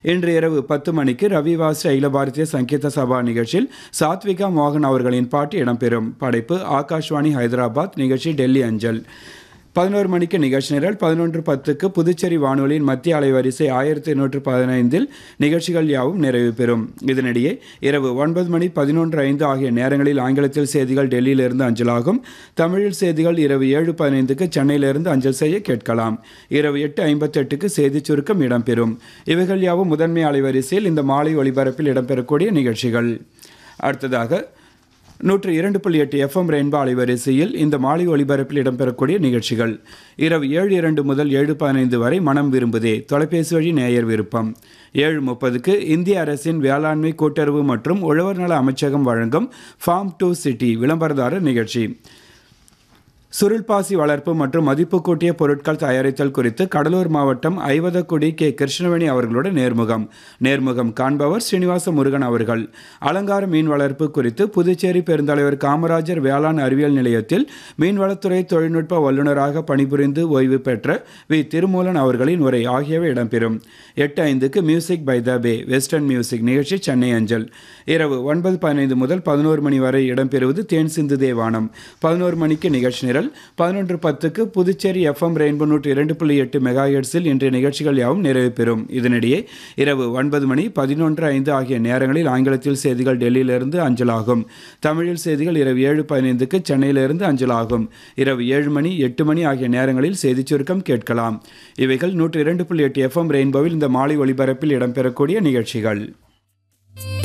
இன்று இரவு பத்து மணிக்கு ரவிவாஸ்ரீ அகில பாரதிய சங்கீத சபா நிகழ்ச்சியில் சாத்விகா மோகன் அவர்களின் பாட்டு இடம்பெறும் படைப்பு ஆகாஷ்வாணி ஹைதராபாத் நிகழ்ச்சி டெல்லி அஞ்சல் பதினோரு மணிக்கு நிகழ்ச்சி நிரல் பதினொன்று பத்துக்கு புதுச்சேரி வானொலியின் மத்திய அலைவரிசை ஆயிரத்தி எண்ணூற்று பதினைந்தில் நிகழ்ச்சிகள் யாவும் நிறைவு பெறும் இதனிடையே இரவு ஒன்பது மணி பதினொன்று ஐந்து ஆகிய நேரங்களில் ஆங்கிலத்தில் செய்திகள் டெல்லியிலிருந்து அஞ்சலாகும் தமிழில் செய்திகள் இரவு ஏழு பதினைந்துக்கு சென்னையிலிருந்து அஞ்சல் செய்ய கேட்கலாம் இரவு எட்டு ஐம்பத்தெட்டுக்கு செய்திச் சுருக்கம் இடம்பெறும் இவைகள் யாவும் முதன்மை அலைவரிசையில் இந்த மாலை ஒளிபரப்பில் இடம்பெறக்கூடிய நிகழ்ச்சிகள் அடுத்ததாக நூற்று இரண்டு புள்ளி எட்டு எஃப்எம் ரெயின்போ அலைவரிசையில் இந்த மாலை ஒளிபரப்பில் இடம்பெறக்கூடிய நிகழ்ச்சிகள் இரவு ஏழு இரண்டு முதல் ஏழு பதினைந்து வரை மனம் விரும்புதே தொலைபேசி வழி நேயர் விருப்பம் ஏழு முப்பதுக்கு இந்திய அரசின் வேளாண்மை கூட்டுறவு மற்றும் உழவர் நல அமைச்சகம் வழங்கும் ஃபார்ம் டு சிட்டி விளம்பரதாரர் நிகழ்ச்சி சுருள்பாசி வளர்ப்பு மற்றும் மதிப்பு கூட்டிய பொருட்கள் தயாரித்தல் குறித்து கடலூர் மாவட்டம் ஐவதக்குடி கே கிருஷ்ணவேணி அவர்களுடன் நேர்முகம் நேர்முகம் காண்பவர் ஸ்ரீனிவாச முருகன் அவர்கள் அலங்கார மீன் வளர்ப்பு குறித்து புதுச்சேரி பெருந்தலைவர் காமராஜர் வேளாண் அறிவியல் நிலையத்தில் மீன்வளத்துறை தொழில்நுட்ப வல்லுநராக பணிபுரிந்து ஓய்வு பெற்ற வி திருமூலன் அவர்களின் உரை ஆகியவை இடம்பெறும் எட்டு ஐந்துக்கு music by the way western music நிகழ்ச்சி சென்னை அஞ்சல் இரவு ஒன்பது பதினைந்து முதல் பதினோரு மணி வரை இடம்பெறுவது தேன் சிந்து தேவானம் பதினோரு மணிக்கு நிகழ்ச்சி நிரல் பதினொன்று பத்துக்கு புதுச்சேரி எஃப்எம் ரெயின்போ நூற்றி இரண்டு புள்ளி எட்டு மெகா ஹெர்ட்ஸில் இன்றைய நிகழ்ச்சிகள் யாவும் நிறைவு பெறும் இதனிடையே இரவு ஒன்பது மணி பதினொன்று ஐந்து ஆகிய நேரங்களில் ஆங்கிலத்தில் செய்திகள் டெல்லியிலிருந்து அஞ்சலாகும் தமிழில் செய்திகள் இரவு ஏழு பதினைந்துக்கு சென்னையிலிருந்து அஞ்சலாகும் இரவு ஏழு மணி எட்டு மணி ஆகிய நேரங்களில் செய்திச் சுருக்கம் கேட்கலாம் இவைகள் நூற்றி இரண்டு புள்ளி எட்டு எஃப்எம் ரெயின்போவில் இந்த மாலை ஒளிபரப்பில் இடம்பெறக்கூடிய நிகழ்ச்சிகள்